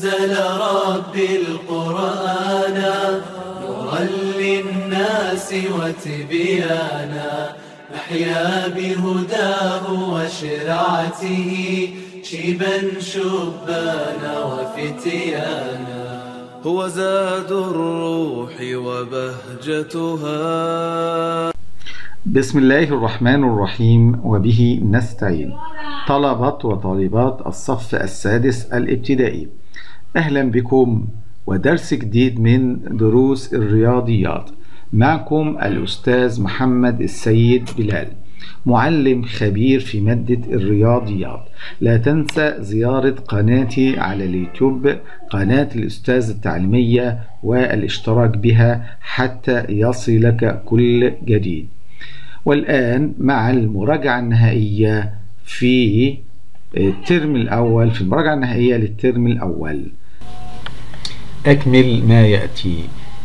أنزل ربي القرآن نورا للناس وتبيانا نحيا بهداه وشرعته شيبا شبانا وفتيانا هو زاد الروح وبهجتها بسم الله الرحمن الرحيم وبه نستعين طلبة وطالبات الصف السادس الابتدائي أهلا بكم ودرس جديد من دروس الرياضيات معكم الأستاذ محمد السيد بلال معلم خبير في مادة الرياضيات لا تنسى زيارة قناتي على اليوتيوب قناة الأستاذ التعليمية والاشتراك بها حتى يصلك كل جديد والآن مع المراجعة النهائية في الترم الأول في المراجعة النهائية للترم الأول أكمل ما يأتي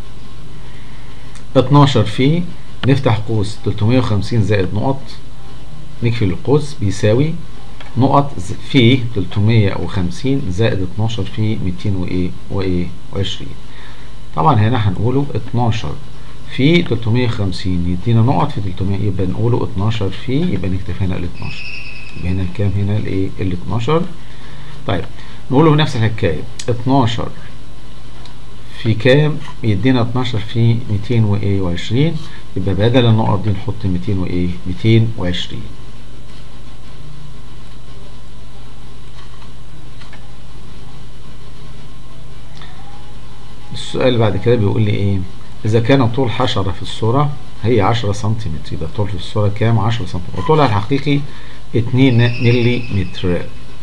12 في نفتح قوس 350 زائد نقط نكفي القوس بيساوي نقط في 350 زائد 12 في 200 وايه وايه و20 طبعا هنا هنقوله 12 في 350 يدينا نقط في 300 يبقى نقوله 12 في يبقى نكتب هنا ال 12 يبقى هنا الكام هنا الايه ال 12 طيب نقوله نفس الحكايه 12 في كام يدينا 12 في 200 وايه و20 يبقى بدل النقط دي نحط 200 وايه 220 السؤال اللي بعد كده بيقول لي ايه اذا كان طول حشرة في الصورة هي 10 سنتيمتر يبقى طول في الصورة كام 10 سنتيمتر وطولها الحقيقي 2 ملي متر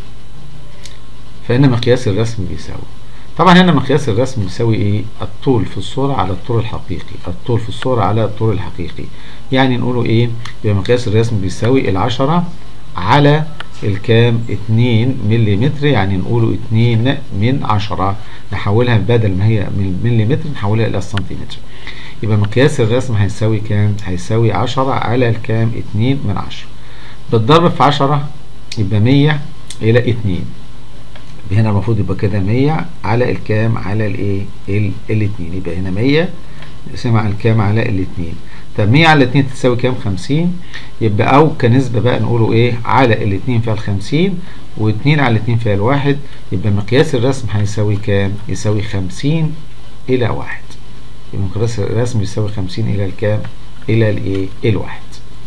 فإن مقياس الرسم بيساوي طبعا هنا مقياس الرسم بيساوي ايه الطول في الصورة على الطول الحقيقي الطول في الصورة على الطول الحقيقي يعني نقوله ايه يبقى مقياس الرسم بيساوي العشرة على الكام 2 ملي متر يعني نقوله 2 من 10 نحولها بدل ما هي من ملي متر نحولها الى سنتيمتر يبقى مقياس الرسم هيساوي كام هيساوي 10 على الكام 2 من 10 بتضرب في 10 يبقى 100 الى 2 هنا المفروض يبقى كده 100 على الكام على الايه الاثنين يبقى هنا 100 نقسمها على الكام على الاثنين طب 100 على 2 تساوي كام 50 يبقى او كنسبه بقى نقوله ايه على الاثنين فيها ال 50 و2 على 2 فيها الواحد يبقى مقياس الرسم هيساوي كام يساوي 50 الى 1 يبقى مقياس الرسم يساوي 50 الى الكام الى الايه الواحد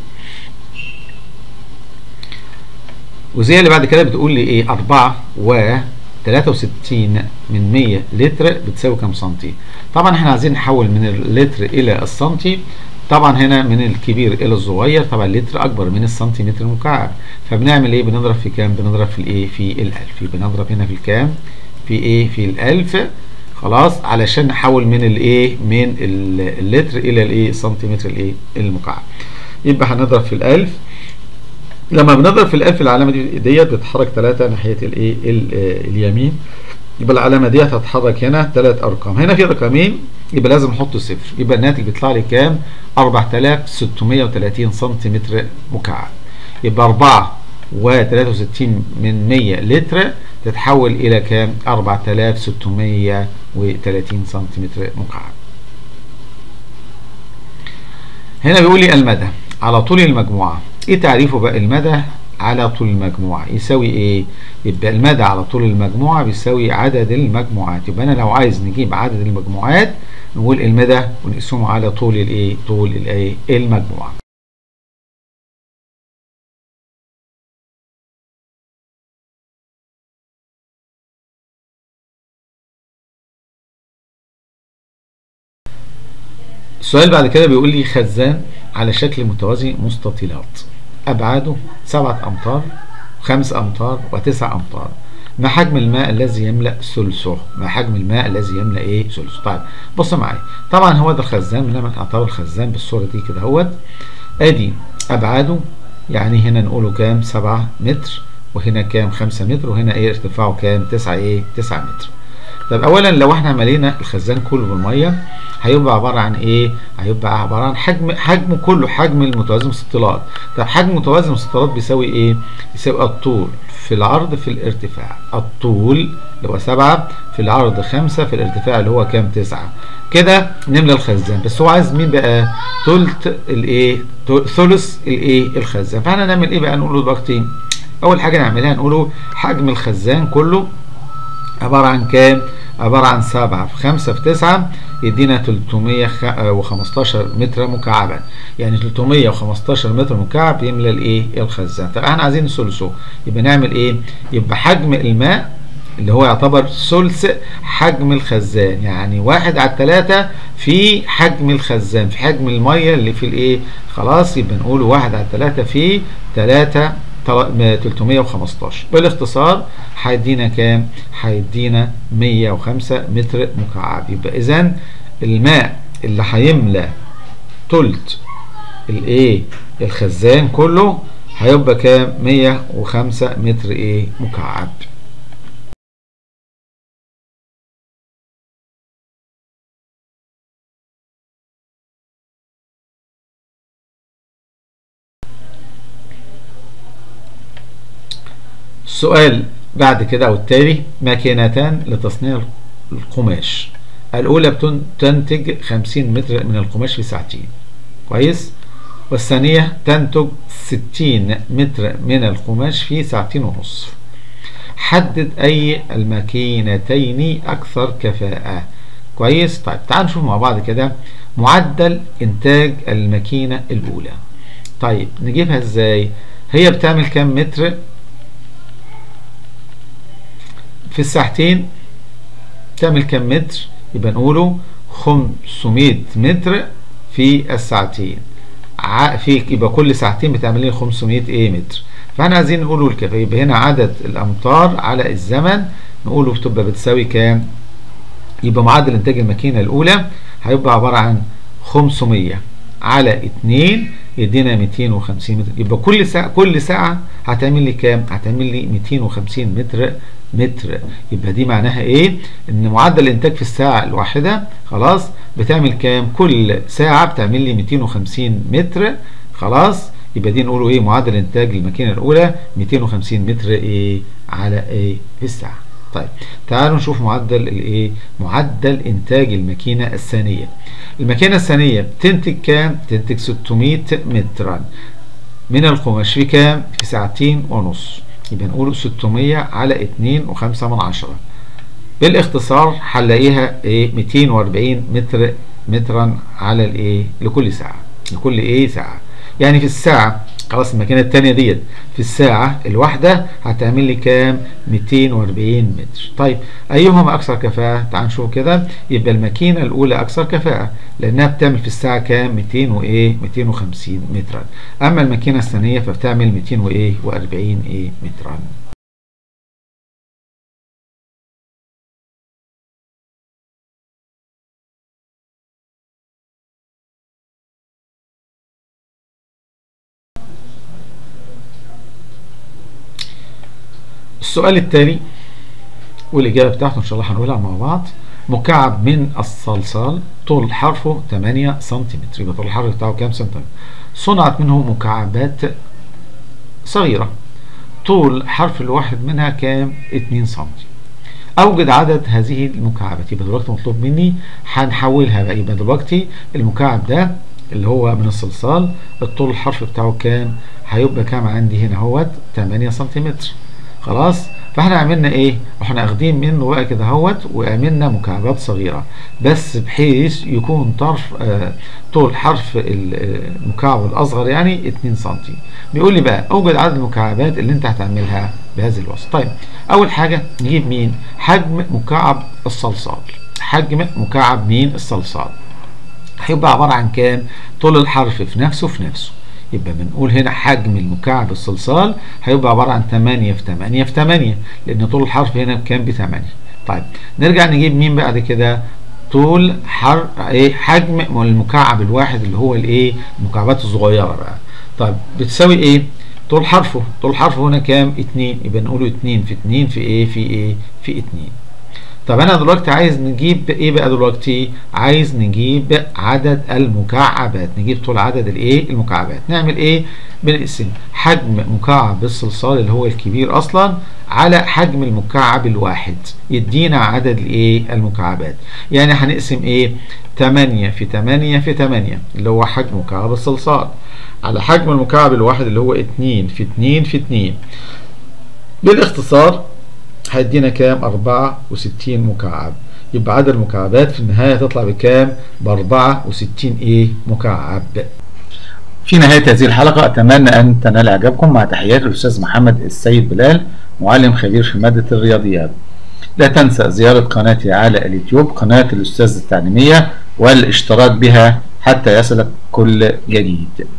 وزي اللي بعد كده بتقول لي ايه 4 و 63 من 100 لتر بتساوي كام سنتي طبعا احنا عايزين نحول من اللتر الى السنتي طبعا هنا من الكبير الى الصغير طبعا اللتر اكبر من السنتيمتر المكعب فبنعمل ايه بنضرب في كام بنضرب في الايه في الالف بنضرب هنا في الكام في ايه في الالف خلاص علشان نحول من الايه من اللتر الى الايه سنتيمتر الايه المكعب يبقى هنضرب في الالف لما بنضرب في الالف العلامه دي ديت بتتحرك ثلاثه ناحيه الايه اليمين يبقى العلامه ديت هتتحرك هنا ثلاث ارقام هنا في رقمين يبقى لازم نحط صفر يبقى الناتج بيطلع لي كام 4630 سنتيمتر مكعب يبقى 4 و63 من 100 لتر تتحول الى كام 4630 سنتيمتر مكعب هنا بيقول لي المدى على طول المجموعه ايه تعريفه بقى المدى على طول المجموعة يساوي ايه يبقى المدى على طول المجموعة بيساوي عدد المجموعات يبقى انا لو عايز نجيب عدد المجموعات نقول المدى ونقسمه على طول الايه طول الايه المجموعة السؤال بعد كده بيقول لي خزان على شكل متوازي مستطيلات أبعاده سبعة أمتار خمس أمتار وتسع أمتار ما حجم الماء الذي يملأ ثلثه ما حجم الماء الذي يملأ إيه ثلثه طيب بص معايا طبعا هو ده الخزان بنعمل أعتبر الخزان بالصورة دي كده اهوت أدي أبعاده يعني هنا نقوله كام سبعة متر وهنا كام خمسة متر وهنا إيه ارتفاعه كام تسعة إيه تسعة متر طب اولا لو احنا ملينا الخزان كله بالميه هيبقى عباره عن ايه هيبقى عباره عن حجم حجمه كله حجم المتوازي المستطيلات طب حجم متوازي المستطيلات بيساوي ايه بيساوي الطول في العرض في الارتفاع الطول اللي هو سبعة في العرض خمسة في الارتفاع اللي هو كام تسعة كده نملى الخزان بس هو عايز مين بقى تلت الايه ثلث الايه الخزان فاحنا نعمل ايه بقى نقوله دلوقتي اول حاجه نعملها نقوله حجم الخزان كله عباره عن كام عباره عن 7 في 5 في 9 يدينا 315 متر مكعبا يعني 315 متر مكعب يملى الايه الخزان طب احنا عايزين ثلثه يبقى نعمل ايه يبقى حجم الماء اللي هو يعتبر ثلث حجم الخزان يعني واحد على التلاتة في حجم الخزان في حجم المية اللي في الايه خلاص يبقى نقول واحد على التلاتة في تلاتة 315 بالاختصار هيدينا كام؟ هيدينا 105 متر مكعب يبقى اذا الماء اللي هيملى تلت الايه الخزان كله هيبقى كام؟ 105 متر ايه مكعب السؤال بعد كده او التالي ماكينتان لتصنيع القماش الاولى بتنتج 50 متر من القماش في ساعتين كويس والثانية تنتج 60 متر من القماش في ساعتين ونصف حدد أي الماكينتين أكثر كفاءة كويس طيب تعال نشوف مع بعض كده معدل إنتاج الماكينة الأولى طيب نجيبها إزاي هي بتعمل كام متر في الساعتين تعمل كام متر يبقى نقوله 500 متر في الساعتين في يبقى كل ساعتين بتعمل لي 500 ايه متر فاحنا عايزين نقوله الكفايه يبقى هنا عدد الامتار على الزمن نقوله بتبقى بتساوي كام يبقى معدل انتاج الماكينه الاولى هيبقى عباره عن 500 على 2 يدينا 250 متر يبقى كل ساعه كل ساعه هتعمل لي كام هتعمل لي 250 متر متر يبقى دي معناها ايه ان معدل الانتاج في الساعه الواحده خلاص بتعمل كام كل ساعه بتعمل لي 250 متر خلاص يبقى دي نقوله ايه معدل انتاج الماكينه الاولى 250 متر ايه على ايه في الساعه طيب تعالوا نشوف معدل الايه معدل انتاج الماكينه الثانيه الماكينه الثانيه بتنتج كام تنتج 600 مترا من القماش في كام في ساعتين ونص يبقى نقول 600 على 2 و5 من عشرة بالاختصار هنلاقيها ايه 240 متر مترا على الايه لكل ساعه لكل ايه ساعه يعني في الساعه خلاص الماكينه الثانيه ديت في الساعه الواحده هتعمل لي كام 240 متر طيب ايهما اكثر كفاءه تعال نشوف كده يبقى الماكينه الاولى اكثر كفاءه لانها بتعمل في الساعه كام 200 وايه 250 مترا اما الماكينه الثانيه فبتعمل 200 وايه و40 ايه مترا السؤال التالي والإجابة بتاعته إن شاء الله هنقولها مع بعض مكعب من الصلصال طول حرفه 8 سنتيمتر يبقى طول الحرف بتاعه كام سنتيمتر صنعت منه مكعبات صغيرة طول حرف الواحد منها كام 2 سنتي أوجد عدد هذه المكعبات يبقى دلوقتي مطلوب مني هنحولها بقى يبقى دلوقتي المكعب ده اللي هو من الصلصال الطول الحرف بتاعه كام هيبقى كام عندي هنا اهوت 8 سنتيمتر خلاص فاحنا عملنا ايه احنا اخدين منه بقى كده اهوت وعملنا مكعبات صغيره بس بحيث يكون طرف آه طول حرف المكعب الاصغر يعني 2 سم بيقول لي بقى اوجد عدد المكعبات اللي انت هتعملها بهذا الوصف طيب اول حاجه نجيب مين حجم مكعب الصلصال حجم مكعب مين الصلصال هيبقى عباره عن كام طول الحرف في نفسه في نفسه يبقى بنقول هنا حجم المكعب الصلصال هيبقى عبارة عن 8 في 8 في 8 لأن طول الحرف هنا بكام ب 8 طيب نرجع نجيب مين بعد كده طول حر ايه حجم المكعب الواحد اللي هو الايه المكعبات الصغيرة بقى طيب بتساوي ايه طول حرفه طول حرفه هنا كام 2 يبقى نقوله 2 في 2 في ايه في ايه في 2 طب انا دلوقتي عايز نجيب ايه بقى دلوقتي عايز نجيب عدد المكعبات نجيب طول عدد الايه المكعبات نعمل ايه بنقسم حجم مكعب الصلصال اللي هو الكبير اصلا على حجم المكعب الواحد يدينا عدد الايه المكعبات يعني هنقسم ايه 8 في 8 في 8 اللي هو حجم مكعب الصلصال على حجم المكعب الواحد اللي هو 2 في 2 في 2 بالاختصار هيدينا كام 64 مكعب يبقى عدد المكعبات في النهاية تطلع بكام ب 64 ايه مكعب في نهاية هذه الحلقة أتمنى أن تنال إعجابكم مع تحيات الأستاذ محمد السيد بلال معلم خبير في مادة الرياضيات لا تنسى زيارة قناتي على اليوتيوب قناة الأستاذ التعليمية والاشتراك بها حتى يصلك كل جديد